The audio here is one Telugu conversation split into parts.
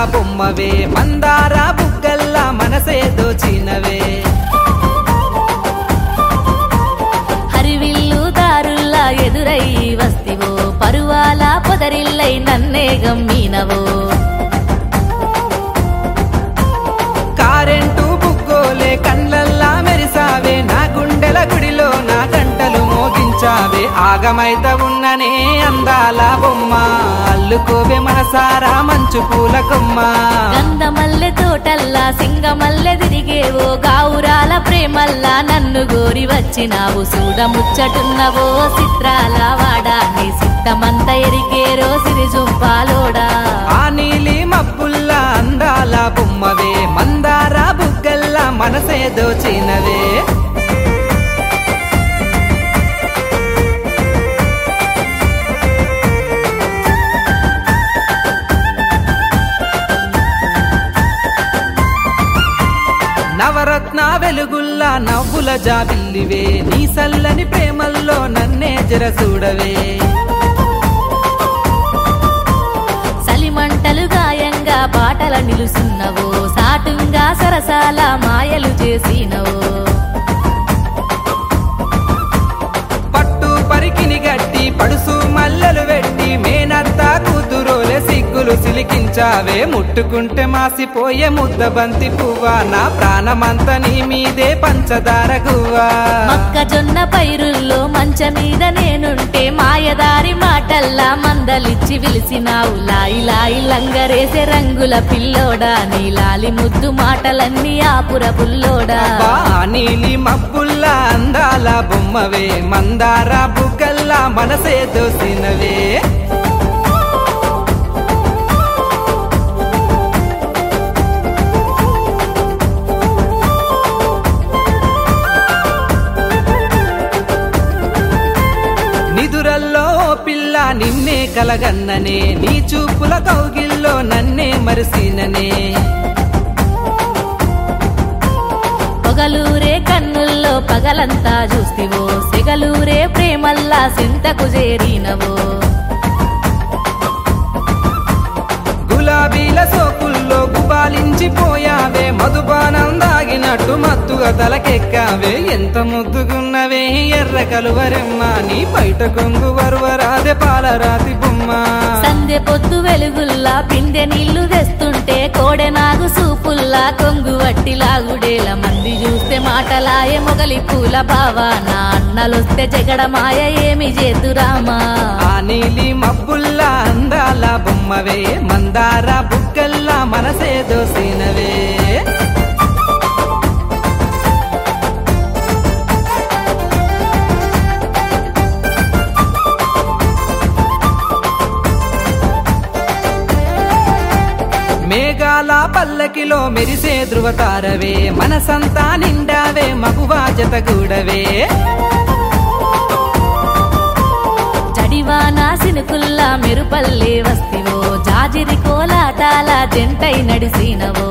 బొమ్మవే మందార బుగ్గల్లా మనసే దోచినవే హరివిల్లు దారుల్లా ఎదురై వస్తివో పరువాల పొదరిల్లై నన్నే గమ్మీనవో కారెంటు బుగ్గోలే కండ్లల్లా మెరిసావే నా గుండెల గుడిలో నా గంటలు మోగించావే ఆగమైత ఉన్ననే అందాల బొమ్మ అల్లుకోవే మనసారా మంచు పూల కొమ్మ గంధమల్లె తోటల్లా సింగమల్లె తిరిగేవో గావురాల ప్రేమల్లా నన్ను గోరి వచ్చినావు చూడ ముచ్చటున్నవో చిత్రాల వాడా నీ సిట్టమంత ఎరిగేరో సిరిజుంపాలోడా ఆ నీలి మబ్బుల్లా అందాల బొమ్మవే మందార బుగ్గల్లా మనసే దోచినవే నవరత్న వెలుగుల్లా నవ్వుల జాబిల్లివే నీ సల్లని ప్రేమల్లో నన్నే జర చూడవే సలిమంటలు గాయంగా పాటల నిలుసున్నవో సాటుంగా సరసాల మాయలు చేసినవో పట్టు పరికిని గట్టి పడుసు మల్లెలు వెట్టి మేనత్త కూతురోలే సిగ్గులు సిలికించావే ముట్టుకుంటే మాసిపోయే ముద్ద బంతి పువ్వా నా ప్రాణమంతా నీ మీదే పంచదార గువ్వా మొక్కజొన్న పైరుల్లో మంచ మీద నేనుంటే మాయదారి మాటల్లా మందలిచ్చి విలిసినావు లాయి లాయి లంగరేసే రంగుల పిల్లోడా నీ లాలి ముద్దు మాటలన్నీ ఆపుర బుల్లోడా బా నీలి మబ్బుల్లా అందాల బొమ్మవే మందార బుగ్గల్లా మనసే దోసినవే నిదురల్లో ఓ పిల్ల నిన్నే కలగన్ననే నీ చూపుల కౌగిల్లో నన్నే మరిసిననే పొగలూరే కన్నుల్లో పగలంతా చూస్తివో సెగలూరే ప్రేమల్లా సింతకు చేరినవో గులాబీల సోకుల్లో గుబాలించిపోయావే మధుపానం దాగినట్టు మత్తుగా తలకెక్కావే ఎంత ముద్దుగున్నవే ఎర్ర కలువరెమ్మ నీ బయట కొంగు వరువరాదే పాలరాతి బొమ్మ సందె పొద్దు వెలుగుల్లా పిందె నీళ్లు తెస్తుంటే కోడె నాగు సూపుల్లా కొంగు వట్టి లాగుడేల మంది చూస్తే మాటలాయే మొగలి పూల బావా నా అన్నలొస్తే జగడమాయ ఏమి చేతురామా ఆ నీలి మబ్బుల్లా అందాల బొమ్మవే మందార బుగ్గల్లా మనసే దోసినవే మేఘాల పల్లకిలో మెరిసే ధృవతారవే మనసంతా నిండావే మగువా జతగూడవే చడివాన సినుకుల్లా మెరుపల్లే వస్తివో జాజిరి కోలాటాల జంటై నడిసినవో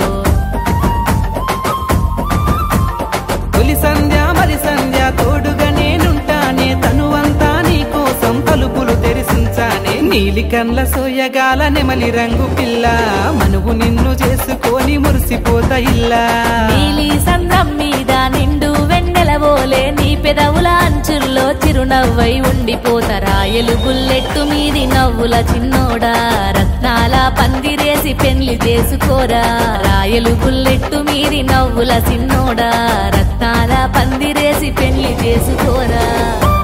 తొలి సంధ్య మరి సంధ్య తోడుగా నేనుంటానే తనువంతా నీ కోసం తలుపులు తెరిసించానే నీలి కండ్ల సోయగాల నెమలి రంగు పిల్ల మనువు నిన్ను చేసుకొని మురిసిపోతా ఇల్లా నీలి సంద్రం మీద నిండు వెన్నెలవోలే నీ పెదవుల అంచుల్లో చిరునవ్వై ఉండిపోతరా ఎలుగుల్లెట్టు మీది నవ్వుల చిన్నోడా రత్నాల పందిరేసి పెళ్లి చేసుకోరా రాయలు బుల్లెట్టు మీది నవ్వుల చిన్నోడా రత్నాల పందిరేసి పెళ్లి చేసుకోరా